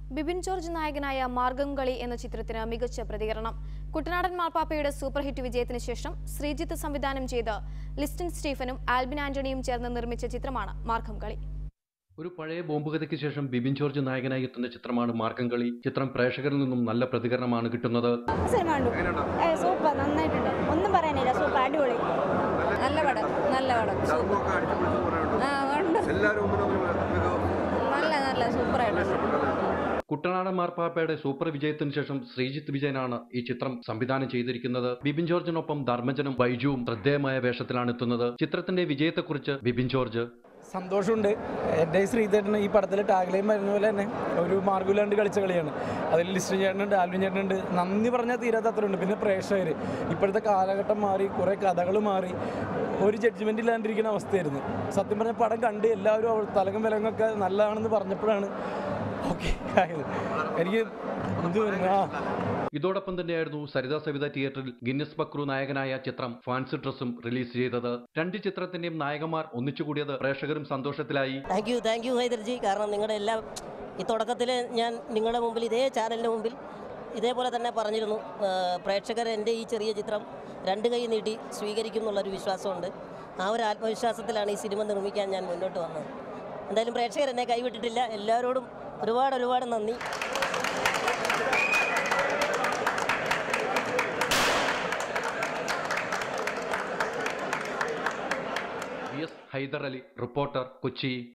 Bibin George നായകനായ മാർഗം കളി എന്ന ചിത്രത്തിന് മികച്ച പ്രതികരണം കുട്ടനാടൻ മാർപ്പാപ്പയുടെ സൂപ്പർ ഹിറ്റ് വിജയത്തിന് ശേഷം ശ്രീജിത്ത് സംവിധാനം ചെയ്ത് ലിസ്റ്റൻ സ്റ്റീഫനും ആൽബിൻ ആന്റണിയും ചേർന്ന് നിർമ്മിച്ച ചിത്രമാണ് മാർഗം കളി ഒരു പഴയ ബോംബ് കഥയ്ക്ക് ശേഷം ബിബിൻ ജോർജ് നായകനായി എത്തുന്ന ചിത്രമാണ് മാർഗംകളി ചിത്രം പ്രേക്ഷകരിൽ നിന്നും നല്ല പ്രതികരണമാണ് കിട്ടുന്നത് സിനിമ കണ്ടു ഏ, സൂപ്പർ നന്നായിട്ടുണ്ട് ഒന്നും പറയാനില്ല സൂപ്പർ അടിപൊളി നല്ല പടം നല്ല പടം ധർമ്മമൊക്കെ അടിച്ചുപിടിച്ച് പറയുന്നുണ്ട് ആ ഉണ്ട് എല്ലാവരും മുമ്പിലും നല്ല നല്ല സൂപ്പറായിട്ടുണ്ട് കുട്ടനാടൻ മാർപ്പാപ്പയുടെ സൂപ്പർ വിജയത്തിന് ശേഷം ശ്രീജിത്ത് വിജയനാണ് ഈ ചിത്രം സംവിധാനം ചെയ്തിരിക്കുന്നത് ബിബിൻ ജോർജിനൊപ്പം ധർമ്മജനും ബൈജുവും ശ്രദ്ധേയമായ വേഷത്തിലാണ് എത്തുന്നത് ചിത്രത്തിന്റെ വിജയത്തെക്കുറിച്ച് ബിബിൻ ജോർജ് സന്തോഷമുണ്ട് എൻ്റെ ഈ ശ്രീധേട്ടന് ഈ പടത്തിൽ ടാഗ്ലൈൻ വരുന്ന പോലെ തന്നെ ഒരു മാർഗമില്ലാണ്ട് കളിച്ച കളിയാണ് അതിൽ ലിസ്റ്റൻ ചേട്ടനുണ്ട് ആൽവിൻ ചേട്ടനുണ്ട് നന്ദി പറഞ്ഞാൽ തീരാത്ത അത്രയുണ്ട് പിന്നെ പ്രേക്ഷകർ ഇപ്പോഴത്തെ കാലഘട്ടം മാറി കുറേ കഥകൾ മാറി ഒരു ജഡ്ജ്മെൻ്റ് ഇല്ലാണ്ടിരിക്കുന്ന അവസ്ഥയായിരുന്നു സത്യം പറഞ്ഞ പടം കണ്ട് എല്ലാവരും അവ- തലകം വിലങ്ങൊക്കെ നല്ലതാണെന്ന് പറഞ്ഞപ്പോഴാണ് ഓക്കെ ആയത് എനിക്ക് എന്ത് ആ ഇതോടൊപ്പം തന്നെയായിരുന്നു സരിത സവിത തിയേറ്ററിൽ ഗിന്നസ് ബക്രു നായകനായ ചിത്രം ഫാൻസി ഡ്രസ്സും റിലീസ് ചെയ്തത് രണ്ട് ചിത്രത്തിന്റെയും നായകന്മാർ ഒന്നിച്ചുകൂടിയത് പ്രേക്ഷകരും സന്തോഷത്തിലായി താങ്ക് യു താങ്ക് യു ഹൈദർജി കാരണം നിങ്ങളുടെ എല്ലാ ഈ തുടക്കത്തിൽ ഞാൻ നിങ്ങളുടെ മുമ്പിൽ ഇതേ ചാനലിന് മുമ്പിൽ ഇതേപോലെ തന്നെ പറഞ്ഞിരുന്നു ആ, പ്രേക്ഷകർ എൻ്റെ ഈ ചെറിയ ചിത്രം രണ്ട് കൈ നീട്ടി സ്വീകരിക്കും എന്നുള്ളൊരു വിശ്വാസമുണ്ട് ആ ഒരു ആത്മവിശ്വാസത്തിലാണ് ഈ സിനിമ നിർമ്മിക്കാൻ ഞാൻ മുന്നോട്ട് വന്നത് എന്തായാലും പ്രേക്ഷകർ എന്നെ കൈവിട്ടിട്ടില്ല എല്ലാവരോടും ഒരുപാട് ഒരുപാട് നന്ദി V S Haider Ali reporter Kochi